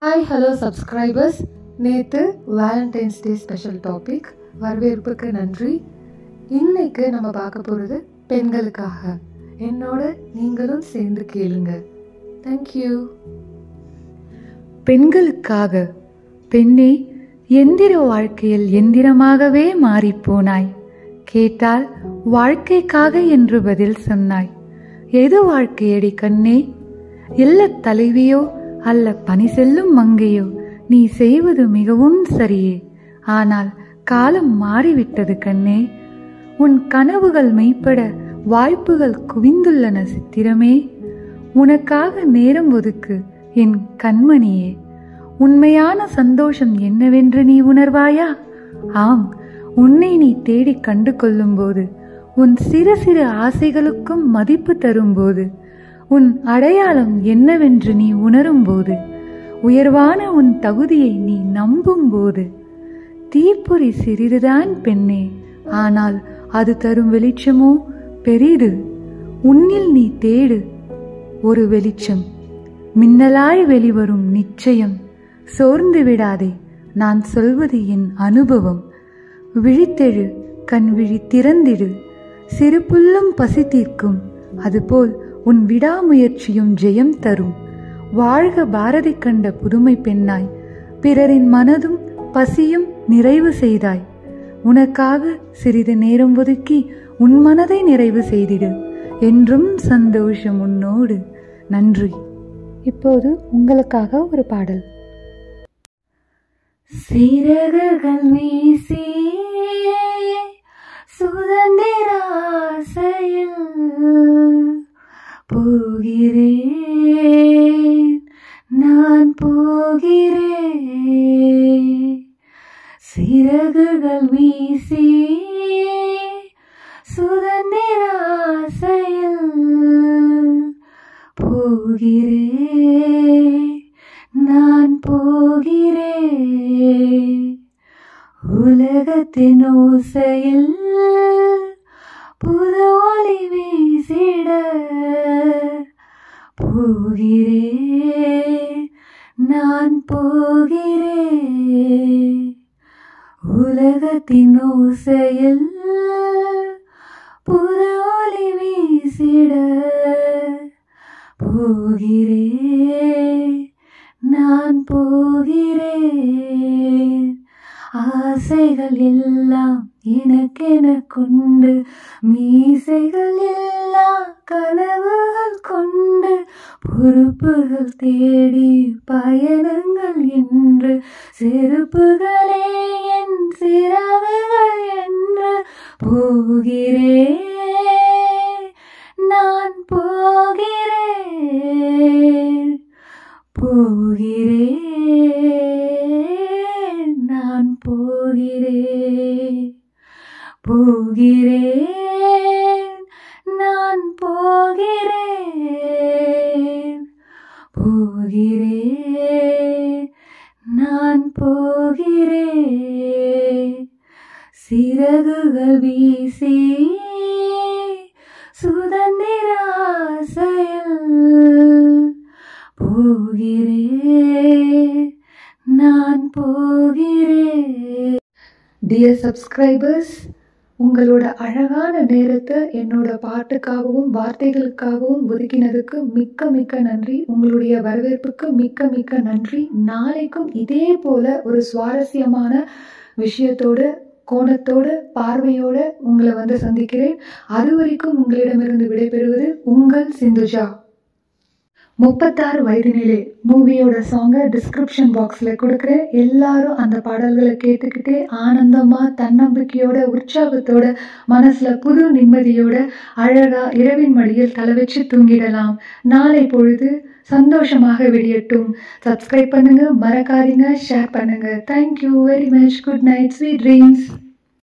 hi hello subscribers நேற்று Valentine's day special topic வரவேற்புக்கு நன்றி இன்னைக்கு நம்ம பார்க்க போகிறது பெண்களுக்காக என்னோட நீங்களும் சேர்ந்து கேளுங்க தேங்க்யூ பெண்களுக்காக பெண்ணே எந்திர வாழ்க்கையில் எந்திரமாகவே மாறிப்போனாய் கேட்டால் வாழ்க்கைக்காக என்று பதில் சொன்னாய் எது வாழ்க்கையடி கண்ணே இல்ல தலைவியோ அல்ல பனி செல்லும் மங்கையோ நீ செய்வது மிகவும் சரியே ஆனால் காலம் மாறிவிட்டது கண்ணே உன் கனவுகள் மெய்ப்பட வாய்ப்புகள் குவிந்துள்ளன சித்திரமே உனக்காக நேரம் ஒதுக்கு என் கண்மணியே உண்மையான சந்தோஷம் என்னவென்று நீ உணர்வாயா ஆம் உன்னை நீ தேடி கண்டு கொள்ளும்போது உன் சிறு சிறு ஆசைகளுக்கும் மதிப்பு தரும்போது உன் அடையாளம் என்னவென்று நீ உணரும்போது உயர்வான உன் தகுதியை நீ நம்பும்போது தீப்பொறி சிறிதுதான் பெண்ணே ஆனால் அது தரும் வெளிச்சமோ பெரிது உன்னில் நீ தேடு ஒரு வெளிச்சம் மின்னலாய் வெளிவரும் நிச்சயம் சோர்ந்து விடாதே நான் சொல்வது என் அனுபவம் விழித்தெழு கண் விழி திறந்திடு சிறு புல்லும் பசி தீர்க்கும் அதுபோல் உன் விடாமுயற்சியும் ஜெயம் தரும் வாழ்க பாரதி கண்ட புதுமை பெண்ணாய் பிறரின் மனதும் பசியும் நிறைவு செய்தாய் உனக்காக சிறிது நேரம் ஒதுக்கி உன் மனதை நிறைவு செய்திடு என்றும் சந்தோஷம் உன்னோடு நன்றி இப்போது உங்களுக்காக ஒரு பாடல் சிறகுகள் வீசி சுதந்திர ஆசையில் போகிறேன் நான் போகிறேன் சிறகுகள் வீசி சுதந்திர ஆசையில் போகிறேன் நான் போகிறேன் உலகத்தின் ஓசையில் புது ஒளி வீசிட போகிறேன் நான் போகிறேன் உலகத்தின் ஓசையில் புது ஒளி வீசிட போகிறேன் நான் போகிறேன் ஆசைகள் எல்லாம் எனக்கென கொண்டு மீசைகள் எல்லாம் கனவுகள் கொண்டு பொறுப்புகள் தேடி பயணங்கள் என்று செருப்புகளே என் சிறகுகள் என்று போகிறேன் நான் போகிறேன் போகிறேன் நான் போகிறேன் போகிறேன் நான் போகிறேன் போகிறேன் நான் போகிறேன் சிறகுகள் வீசி சுதந்திர ஆசையில் போகிறேன் நான் போகிறேன் டியர் சப்ஸ்கிரைபர்ஸ் உங்களோட அழகான நேரத்தை என்னோட பாட்டுக்காகவும் வார்த்தைகளுக்காகவும் ஒதுக்கினதுக்கு மிக்க மிக்க நன்றி உங்களுடைய வரவேற்புக்கு மிக்க மிக்க நன்றி நாளைக்கும் இதே போல ஒரு சுவாரஸ்யமான விஷயத்தோட கோணத்தோட பார்வையோட உங்களை வந்து சந்திக்கிறேன் அது வரைக்கும் உங்களிடமிருந்து விடைபெறுவது உங்கள் சிந்துஜா முப்பத்தாறு வயதினிலே மூவியோட சாங்கை டிஸ்கிரிப்ஷன் பாக்ஸில் கொடுக்குறேன் எல்லாரும் அந்த பாடல்களை கேட்டுக்கிட்டே ஆனந்தமாக தன்னம்பிக்கையோட உற்சாகத்தோட மனசில் புது நிம்மதியோட அழகா இரவின் மடியில் தலை வச்சு தூங்கிடலாம் நாளை பொழுது சந்தோஷமாக விடியட்டும் சப்ஸ்கிரைப் பண்ணுங்க மறக்காதீங்க ஷேர் பண்ணுங்க thank you very much good night sweet dreams